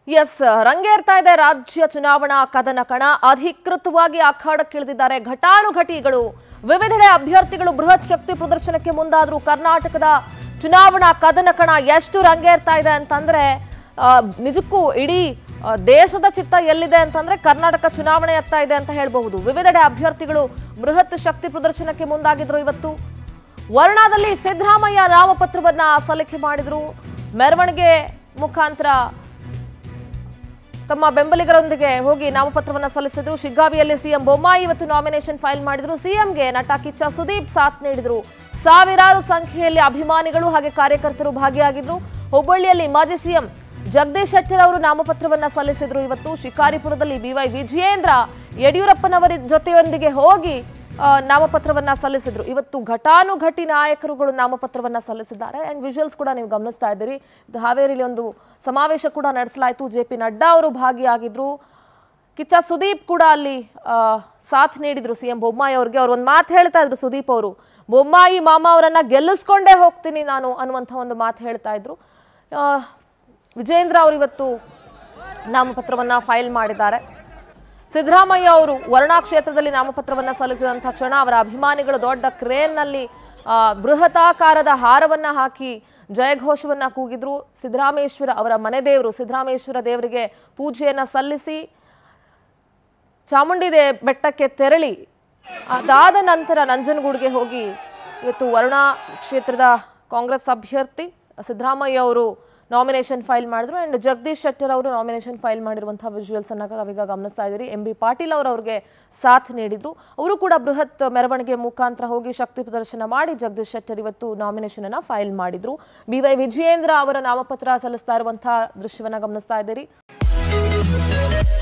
S ರಂಗೇರ್ತಾ ಇದೆ ರಾಜ್ಯ ಚುನಾವಣಾ ಕದನ ಕಣ ಅಧಿಕೃತವಾಗಿ ಅಖಾಡಕ್ಕಿಳಿದಿದ್ದಾರೆ ಘಟಾನುಘಟಿಗಳು ವಿವಿಧೆಡೆ ಅಭ್ಯರ್ಥಿಗಳು ಬೃಹತ್ ಶಕ್ತಿ ಪ್ರದರ್ಶನಕ್ಕೆ ಮುಂದಾದ್ರು ಕರ್ನಾಟಕದ ಚುನಾವಣಾ ಕದನ ಕಣ ಎಷ್ಟು ರಂಗೇರ್ತಾ ಇದೆ ಅಂತಂದ್ರೆ ಆ, ನಿಜಕ್ಕೂ ಇಡೀ ಆ, ದೇಶದ ಚಿತ್ತ ಎಲ್ಲಿದೆ ಅಂತಂದ್ರೆ ಕರ್ನಾಟಕ ಚುನಾವಣೆ ಎತ್ತಾ ಇದೆ ಅಂತ ಹೇಳಬಹುದು ವಿವಿಧೆಡೆ ಅಭ್ಯರ್ಥಿಗಳು ಬೃಹತ್ ಶಕ್ತಿ ಪ್ರದರ್ಶನಕ್ಕೆ ಮುಂದಾಗಿದ್ರು ಇವತ್ತು ವರ್ಣಾದಲ್ಲಿ ಸಿದ್ದರಾಮಯ್ಯ ನಾಮಪತ್ರವನ್ನ ಸಲ್ಲಿಕೆ ಮಾಡಿದ್ರು ಮೆರವಣಿಗೆ ಮುಖಾಂತರ ತಮ್ಮ ಬೆಂಬಲಿಗರೊಂದಿಗೆ ಹೋಗಿ ನಾಮಪತ್ರವನ್ನ ಸಲ್ಲಿಸಿದ್ರು ಶಿಗ್ಗಾವಿಯಲ್ಲಿ ಸಿಎಂ ಬೊಮ್ಮಾಯಿ ಇವತ್ತು ನಾಮಿನೇಷನ್ ಫೈಲ್ ಮಾಡಿದ್ರು ಸಿಎಂಗೆ ನಟ ಕಿಚ್ಚ ಸುದೀಪ್ ಸಾಥ್ ನೀಡಿದ್ರು ಸಾವಿರಾರು ಸಂಖ್ಯೆಯಲ್ಲಿ ಅಭಿಮಾನಿಗಳು ಹಾಗೆ ಕಾರ್ಯಕರ್ತರು ಭಾಗಿಯಾಗಿದ್ರು ಹುಬ್ಬಳ್ಳಿಯಲ್ಲಿ ಮಾಜಿ ಸಿಎಂ ಜಗದೀಶ್ ಶೆಟ್ಟರ್ ಅವರು ನಾಮಪತ್ರವನ್ನ ಸಲ್ಲಿಸಿದ್ರು ಇವತ್ತು ಶಿಕಾರಿಪುರದಲ್ಲಿ ಬಿವೈ ವಿಜಯೇಂದ್ರ ಯಡಿಯೂರಪ್ಪನವರ ಜೊತೆಯೊಂದಿಗೆ ಹೋಗಿ ಆ, ನಾಮಪತ್ರವನ್ನ ಸಲ್ಲಿಸಿದ್ರು ಇವತ್ತು ಘಟಾನುಘಟಿ ನಾಯಕರುಗಳು ನಾಮಪತ್ರವನ್ನ ಸಲ್ಲಿಸಿದ್ದಾರೆ ಅಂಡ್ ವಿಜುವಲ್ಸ್ ಕೂಡ ನೀವು ಗಮನಿಸ್ತಾ ಇದ್ದೀರಿ ಇದು ಹಾವೇರಿಲಿ ಒಂದು ಸಮಾವೇಶ ಕೂಡ ನಡೆಸಲಾಯಿತು ಜೆ ಪಿ ನಡ್ಡಾ ಅವರು ಭಾಗಿಯಾಗಿದ್ರು ಕಿಚ್ಚ ಸುದೀಪ್ ಕೂಡ ಅಲ್ಲಿ ಆ, ಸಾಥ್ ನೀಡಿದ್ರು ಸಿ ಎಂ ಬೊಮ್ಮಾಯಿ ಅವ್ರಿಗೆ ಅವ್ರು ಒಂದು ಮಾತು ಹೇಳ್ತಾ ಇದ್ರು ಸುದೀಪ್ ಅವರು ಬೊಮ್ಮಾಯಿ ಮಾಮ ಅವರನ್ನ ಗೆಲ್ಲಿಸ್ಕೊಂಡೇ ಹೋಗ್ತೀನಿ ನಾನು ಅನ್ನುವಂಥ ಒಂದು ಮಾತು ಹೇಳ್ತಾ ಇದ್ರು ಆ, ವಿಜೇಂದ್ರ ಅವರು ಇವತ್ತು ನಾಮಪತ್ರವನ್ನ ಫೈಲ್ ಮಾಡಿದ್ದಾರೆ ಸಿದ್ದರಾಮಯ್ಯ ಅವರು ವರ್ಣಾ ಕ್ಷೇತ್ರದಲ್ಲಿ ನಾಮಪತ್ರವನ್ನ ಸಲ್ಲಿಸಿದಂಥ ಕ್ಷಣ ಅವರ ಅಭಿಮಾನಿಗಳು ದೊಡ್ಡ ಕ್ರೇನ್ನಲ್ಲಿ ಆ, ಬೃಹತಾಕಾರದ ಹಾರವನ್ನ ಹಾಕಿ ಜಯಘೋಷವನ್ನ ಕೂಗಿದ್ರು ಸಿದ್ದರಾಮೇಶ್ವರ ಅವರ ಮನೆ ದೇವರು ಸಿದ್ದರಾಮೇಶ್ವರ ದೇವರಿಗೆ ಪೂಜೆಯನ್ನ ಸಲ್ಲಿಸಿ ಚಾಮುಂಡಿ ದೇ ಬೆಟ್ಟಕ್ಕೆ ತೆರಳಿ ಅದಾದ ನಂತರ ನಂಜನಗೂಡಿಗೆ ಹೋಗಿ ಇವತ್ತು ವರುಣಾ ಕ್ಷೇತ್ರದ ಕಾಂಗ್ರೆಸ್ ಅಭ್ಯರ್ಥಿ ಸಿದ್ದರಾಮಯ್ಯ ಅವರು ನಾಮಿನೇಷನ್ ಫೈಲ್ ಮಾಡಿದ್ರು ಅಂಡ್ ಜಗದೀಶ್ ಶೆಟ್ಟರ್ ಅವರು ನಾಮಿನೇಷನ್ ಫೈಲ್ ಮಾಡಿರುವಂತಹ ವಿಜುವಲ್ಸ್ ಅನ್ನ ನಾವೀಗ ಗಮನಿಸ್ತಾ ಇದ್ದೀರಿ ಎಂ ಬಿ ಪಾಟೀಲ್ ಅವರು ಅವ್ರಿಗೆ ಸಾಥ್ ನೀಡಿದ್ರು ಅವರು ಕೂಡ ಬೃಹತ್ ಮೆರವಣಿಗೆ ಮುಖಾಂತರ ಹೋಗಿ ಶಕ್ತಿ ಪ್ರದರ್ಶನ ಮಾಡಿ ಜಗದೀಶ್ ಶೆಟ್ಟರ್ ಇವತ್ತು ನಾಮಿನೇಷನ್ ಅನ್ನ ಫೈಲ್ ಮಾಡಿದ್ರು ಬಿ ವೈ ವಿಜಯೇಂದ್ರ ಅವರ ನಾಮಪತ್ರ ಸಲ್ಲಿಸ್ತಾ ಇರುವಂತಹ ದೃಶ್ಯವನ್ನ ಗಮನಿಸ್ತಾ ಇದ್ದೀರಿ